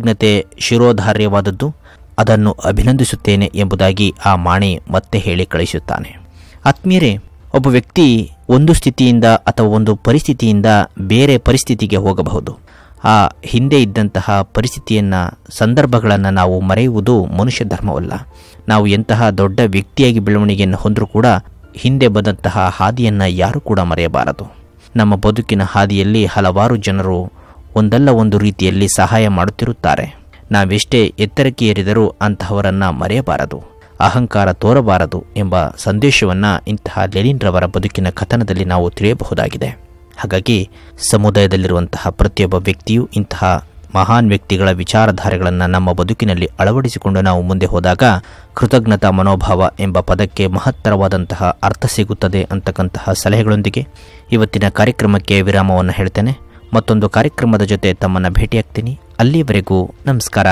ಕೃತಜ್ಞತೆ ಶಿರೋಧಾರ್ಯವಾದದ್ದು ಅದನ್ನು ಅಭಿನಂದಿಸುತ್ತೇನೆ ಎಂಬುದಾಗಿ ಆ ಮಾಣಿ ಮತ್ತೆ ಹೇಳಿ ಕಳಿಸುತ್ತಾನೆ ಆತ್ಮೀಯರೇ ಒಬ್ಬ ವ್ಯಕ್ತಿ ಒಂದು ಸ್ಥಿತಿಯಿಂದ ಅಥವಾ ಒಂದು ಪರಿಸ್ಥಿತಿಯಿಂದ ಬೇರೆ ಪರಿಸ್ಥಿತಿಗೆ ಹೋಗಬಹುದು ಆ ಹಿಂದೆ ಇದ್ದಂತಹ ಪರಿಸ್ಥಿತಿಯನ್ನು ಸಂದರ್ಭಗಳನ್ನು ನಾವು ಮರೆಯುವುದು ಮನುಷ್ಯ ಧರ್ಮವಲ್ಲ ನಾವು ಎಂತಹ ದೊಡ್ಡ ವ್ಯಕ್ತಿಯಾಗಿ ಬೆಳವಣಿಗೆಯನ್ನು ಹೊಂದರೂ ಕೂಡ ಹಿಂದೆ ಬಂದಂತಹ ಹಾದಿಯನ್ನು ಯಾರೂ ಕೂಡ ಮರೆಯಬಾರದು ನಮ್ಮ ಬದುಕಿನ ಹಾದಿಯಲ್ಲಿ ಹಲವಾರು ಜನರು ಒಂದಲ್ಲ ಒಂದು ರೀತಿಯಲ್ಲಿ ಸಹಾಯ ಮಾಡುತ್ತಿರುತ್ತಾರೆ ನಾವೆಷ್ಟೇ ಎತ್ತರಕ್ಕೆ ಏರಿದರೂ ಅಂತಹವರನ್ನು ಮರೆಯಬಾರದು ಅಹಂಕಾರ ತೋರಬಾರದು ಎಂಬ ಸಂದೇಶವನ್ನು ಇಂತಹ ಲೆನಿನ್ರವರ ಬದುಕಿನ ಕಥನದಲ್ಲಿ ನಾವು ತಿಳಿಯಬಹುದಾಗಿದೆ ಹಾಗಾಗಿ ಸಮುದಾಯದಲ್ಲಿರುವಂತಹ ಪ್ರತಿಯೊಬ್ಬ ವ್ಯಕ್ತಿಯೂ ಇಂತಹ ಮಹಾನ್ ವ್ಯಕ್ತಿಗಳ ವಿಚಾರಧಾರೆಗಳನ್ನು ನಮ್ಮ ಬದುಕಿನಲ್ಲಿ ಅಳವಡಿಸಿಕೊಂಡು ನಾವು ಮುಂದೆ ಹೋದಾಗ ಕೃತಜ್ಞತಾ ಮನೋಭಾವ ಎಂಬ ಪದಕ್ಕೆ ಮಹತ್ತರವಾದಂತಹ ಅರ್ಥ ಸಿಗುತ್ತದೆ ಅಂತಕ್ಕಂತಹ ಸಲಹೆಗಳೊಂದಿಗೆ ಇವತ್ತಿನ ಕಾರ್ಯಕ್ರಮಕ್ಕೆ ವಿರಾಮವನ್ನು ಹೇಳ್ತೇನೆ ಮತ್ತೊಂದು ಕಾರ್ಯಕ್ರಮದ ಜೊತೆ ತಮ್ಮನ್ನು ಭೇಟಿಯಾಗ್ತೀನಿ ಅಲ್ಲಿವರೆಗೂ ನಮಸ್ಕಾರ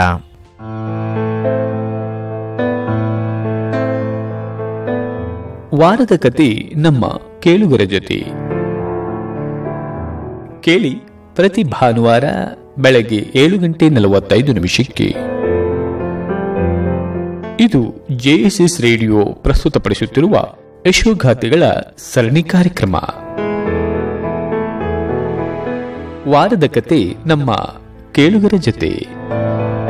ವಾರದ ಕತೆ ನಮ್ಮ ಕೇಳುಗರ ಜೊತೆ ಕೇಳಿ ಪ್ರತಿ ಭಾನುವಾರ ಬೆಳಗ್ಗೆ ಏಳು ಗಂಟೆ ನಲವತ್ತೈದು ನಿಮಿಷಕ್ಕೆ ಇದು ಜೆಎಸ್ಎಸ್ ರೇಡಿಯೋ ಪ್ರಸ್ತುತಪಡಿಸುತ್ತಿರುವ ಯಶೋಗಾಥೆಗಳ ಸರಣಿ ಕಾರ್ಯಕ್ರಮ ವಾರದ ಕತೆ ನಮ್ಮ ಕೇಳುಗರ ಜೊತೆ